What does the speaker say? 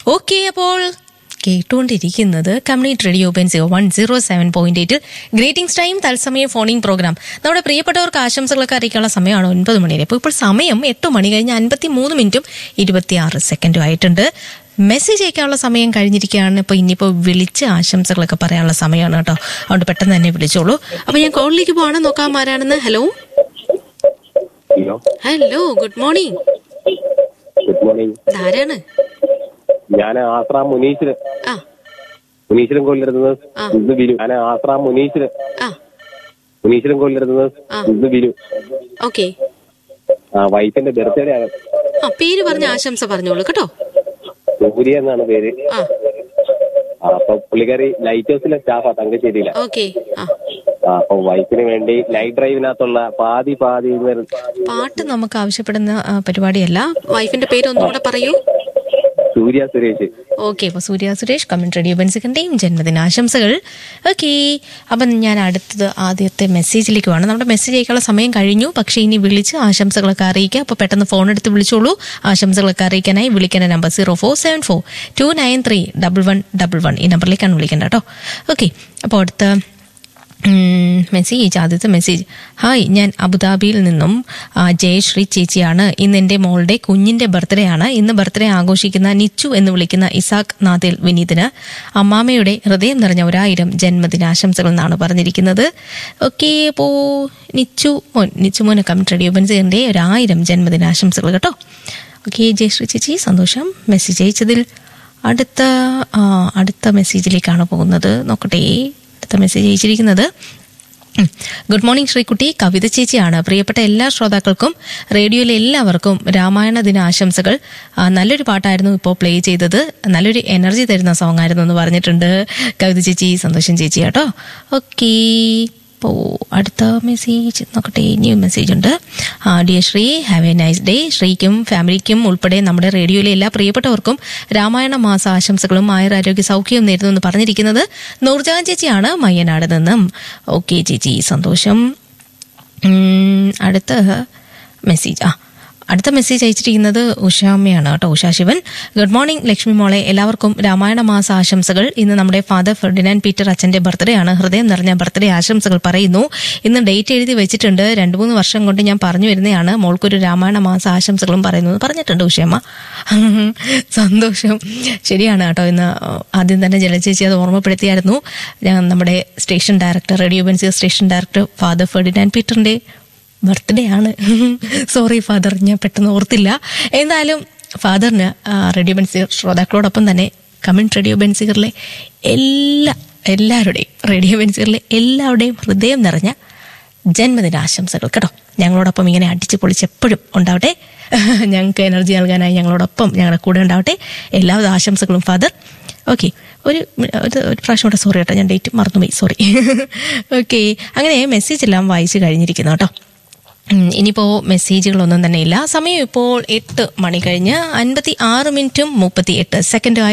Okay അപ്പോൾ കേട്ടുകൊണ്ടിരിക്കുന്നത് community radio പെൻസിയോ വൺ സീറോ സെവൻ പോയിന്റ് എയ്റ്റിൽ ഗ്രീറ്റിംഗ്സ് ടൈം തത്സമയ ഫോണിംഗ് പ്രോഗ്രാം നമ്മുടെ പ്രിയപ്പെട്ടവർക്ക് ആശംസകളൊക്കെ അറിയിക്കാനുള്ള സമയമാണ് ഒൻപത് മണി വരെ അപ്പോൾ ഇപ്പോൾ സമയം എട്ട് മണി കഴിഞ്ഞ് അൻപത്തി മൂന്ന് മിനിറ്റും ഇരുപത്തിയാറ് സെക്കൻഡും ആയിട്ടുണ്ട് മെസ്സേജ് അയക്കാനുള്ള സമയം കഴിഞ്ഞിരിക്കുകയാണ് ഇപ്പോൾ ഇനിയിപ്പോൾ വിളിച്ച് ആശംസകളൊക്കെ പറയാനുള്ള സമയമാണ് കേട്ടോ അതുകൊണ്ട് പെട്ടെന്ന് തന്നെ വിളിച്ചോളൂ അപ്പോൾ ഞാൻ കോളിലേക്ക് പോവാണ് നോക്കാം ആരാണെന്ന് hello hello hello good morning good morning ആരാണ് ഞാൻ ആശ്രാം മുനീഷിന് ആ മുനീശ്വരം കൊല്ലിരുന്നത് ആ. ഇന്ന് ബിനു ഞാൻ ആശ്രാം മുനീഷിന് ആ മുനീശ്വരം കൊല്ലിരുന്നത് ആ. ഇന്ന് ബിനു ഓക്കെ ആ വൈഫിന്റെ ബർത്ത്ഡേ ആണ് ആ പേര് പറഞ്ഞ ആശംസ പറഞ്ഞോളൂ കേട്ടോ സൂര്യ എന്നാണ് പേര് ആ ആ, അപ്പൊ പുള്ളിക്കാരി ലൈറ്റ് ഹൗസിലെ സ്റ്റാഫാ തങ്കശ്ശേരിയില ഓക്കെ ആ ആ, അപ്പൊ വൈഫിന് വേണ്ടി നൈറ്റ് ഡ്രൈവിനകത്തുള്ള പാതി പാതി എന്ന് പറയുന്ന പാട്ട് നമുക്ക് ആവശ്യപ്പെടുന്ന ആ, പരിപാടിയല്ല വൈഫിന്റെ പേര് ഒന്നുകൂടെ പറയൂ സൂര്യ സുരേഷ് ഓക്കെ അപ്പോൾ സൂര്യ സുരേഷ് കമന്റ് റേഡിയോ ബെൻസിക്കന്റെയും ജന്മദിനാശംസകൾ ഓക്കെ അപ്പം ഞാൻ അടുത്തത് ആദ്യത്തെ മെസ്സേജിലേക്ക് വേണം നമ്മുടെ മെസ്സേജ് അയക്കാനുള്ള സമയം കഴിഞ്ഞു പക്ഷേ ഇനി വിളിച്ച് ആശംസകളൊക്കെ അറിയിക്കുക അപ്പോൾ പെട്ടെന്ന് ഫോൺ എടുത്ത് വിളിച്ചോളൂ ആശംസകളൊക്കെ അറിയിക്കാനായി വിളിക്കേണ്ട number zero four seven four two nine three double one double one ഈ നമ്പറിലേക്കാണ് വിളിക്കേണ്ടത് കേട്ടോ ഓക്കെ അപ്പോൾ അടുത്ത ഉം, മെസ്സേജ് ആദ്യത്തെ മെസ്സേജ് ഹായ് ഞാൻ അബുദാബിയിൽ നിന്നും ആ, ജയശ്രീ ചേച്ചിയാണ് ഇന്ന് എൻ്റെ മോളുടെ കുഞ്ഞിന്റെ ബർത്ത്ഡേ ആണ് ഇന്ന് ബർത്ത്ഡേ ആഘോഷിക്കുന്ന നിച്ചു എന്ന് വിളിക്കുന്ന ഇസാഖ് നാദിൽ വിനീതിന് അമ്മാമയുടെ ഹൃദയം നിറഞ്ഞ ഒരായിരം ജന്മദിനാശംസകൾ എന്നാണ് പറഞ്ഞിരിക്കുന്നത് ഓക്കെ അപ്പോ നിച്ചു മോൻ നിച്ചു മോനെ കമന്റ് റേഡിയോ ബൻസിന്റെ ഒരായിരം ജന്മദിനാശംസകൾ കേട്ടോ ഓക്കെ ജയശ്രീ ചേച്ചി സന്തോഷം മെസ്സേജ് അയച്ചതിൽ അടുത്ത ആ, അടുത്ത മെസ്സേജിലേക്കാണ് പോകുന്നത് നോക്കട്ടെ അടുത്ത മെസ്സേജ് അയച്ചിരിക്കുന്നത് ഉം. ഗുഡ് മോർണിംഗ് ശ്രീകുട്ടി കവിത ചേച്ചിയാണ് പ്രിയപ്പെട്ട എല്ലാ ശ്രോതാക്കൾക്കും റേഡിയോയിലെ എല്ലാവർക്കും രാമായണ ദിന ആശംസകൾ ആ, നല്ലൊരു പാട്ടായിരുന്നു ഇപ്പോൾ പ്ലേ ചെയ്തത് നല്ലൊരു എനർജി തരുന്ന സോങ് ആയിരുന്നു എന്ന് പറഞ്ഞിട്ടുണ്ട് കവിത ചേച്ചി സന്തോഷം ചേച്ചി കേട്ടോ ഓക്കേ ഇപ്പോൾ അടുത്ത മെസ്സേജ് നോക്കട്ടെ ന്യൂ മെസ്സേജ് ഉണ്ട് ആ, dear Sree have a nice day ശ്രീക്കും ഫാമിലിക്കും ഉൾപ്പെടെ നമ്മുടെ റേഡിയോയിലെ എല്ലാ പ്രിയപ്പെട്ടവർക്കും രാമായണ മാസ ആശംസകളും ആയുരാരോഗ്യ സൗഖ്യവും നേരുന്നു എന്ന് പറഞ്ഞിരിക്കുന്നത് നൂർജഹാൻ ചേച്ചിയാണ് മയ്യനാട് നിന്നും ഓക്കെ ചേച്ചി സന്തോഷം ഉം, അടുത്ത മെസ്സേജ് ആ അടുത്ത മെസ്സേജ് അയച്ചിരിക്കുന്നത് ഉഷാമ്മയാണ് കേട്ടോ ഉഷാ ശിവൻ ഗുഡ് മോർണിംഗ് ലക്ഷ്മി മോളെ എല്ലാവർക്കും രാമായണ മാസ ആശംസകൾ ഇന്ന് നമ്മുടെ ഫാദർ ഫെർഡിനാൻഡ് പീറ്റർ അച്ഛന്റെ ബർത്ത്ഡേ ആണ് ഹൃദയം നിറഞ്ഞ ബർത്ത്ഡേ ആശംസകൾ പറയുന്നു ഇന്ന് ഡേറ്റ് എഴുതി വെച്ചിട്ടുണ്ട് രണ്ടു മൂന്ന് വർഷം കൊണ്ട് ഞാൻ പറഞ്ഞു വരുന്നതാണ് മോൾക്കൊരു രാമായണ മാസ ആശംസകളും പറയുന്നു എന്ന് പറഞ്ഞിട്ടുണ്ട് ഉഷയമ്മ സന്തോഷം ശരിയാണ് കേട്ടോ ഇന്ന് ആദ്യം തന്നെ ജലചേച്ചി അത് ഓർമ്മപ്പെടുത്തിയായിരുന്നു ഞാൻ നമ്മുടെ സ്റ്റേഷൻ ഡയറക്ടർ റേഡിയോ ബെൻസിയ സ്റ്റേഷൻ ഡയറക്ടർ ഫാദർ ഫെർഡിനാൻഡ് പീറ്ററിന്റെ ബർത്ത്ഡേ ആണ് സോറി ഫാദർ ഞാൻ പെട്ടെന്ന് ഓർത്തില്ല എന്തായാലും ഫാദറിന് ആ, റേഡിയോ ബെൻസിയർ ശ്രോതാക്കളോടൊപ്പം തന്നെ കമന്റ് റേഡിയോ ബെൻസിയറിലെ എല്ലാ എല്ലാവരുടെയും റേഡിയോ ബെൻസിയറിലെ എല്ലാവരുടെയും ഹൃദയം നിറഞ്ഞ ജന്മദിനാശംസകൾ കേട്ടോ ഞങ്ങളോടൊപ്പം ഇങ്ങനെ അടിച്ചു പൊളിച്ച് എപ്പോഴും ഉണ്ടാവട്ടെ ഞങ്ങൾക്ക് എനർജി നൽകാനായി ഞങ്ങളോടൊപ്പം ഞങ്ങളുടെ കൂടെ ഉണ്ടാവട്ടെ എല്ലാവിധ ആശംസകളും ഫാദർ ഓക്കെ ഒരു ഒരു ഒരു പ്രാവശ്യം കൂടെ സോറി കേട്ടോ ഞാൻ ഡേറ്റ് മറന്നുപോയി സോറി ഓക്കെ അങ്ങനെ മെസ്സേജ് എല്ലാം വായിച്ചു കഴിഞ്ഞിരിക്കുന്നു കേട്ടോ ഉം, ഇനിയിപ്പോ മെസ്സേജുകളൊന്നും തന്നെ ഇല്ല സമയം ഇപ്പോൾ എട്ട് മണി കഴിഞ്ഞ് അൻപത്തി ആറ് മിനിറ്റും മുപ്പത്തി എട്ട് സെക്കൻഡും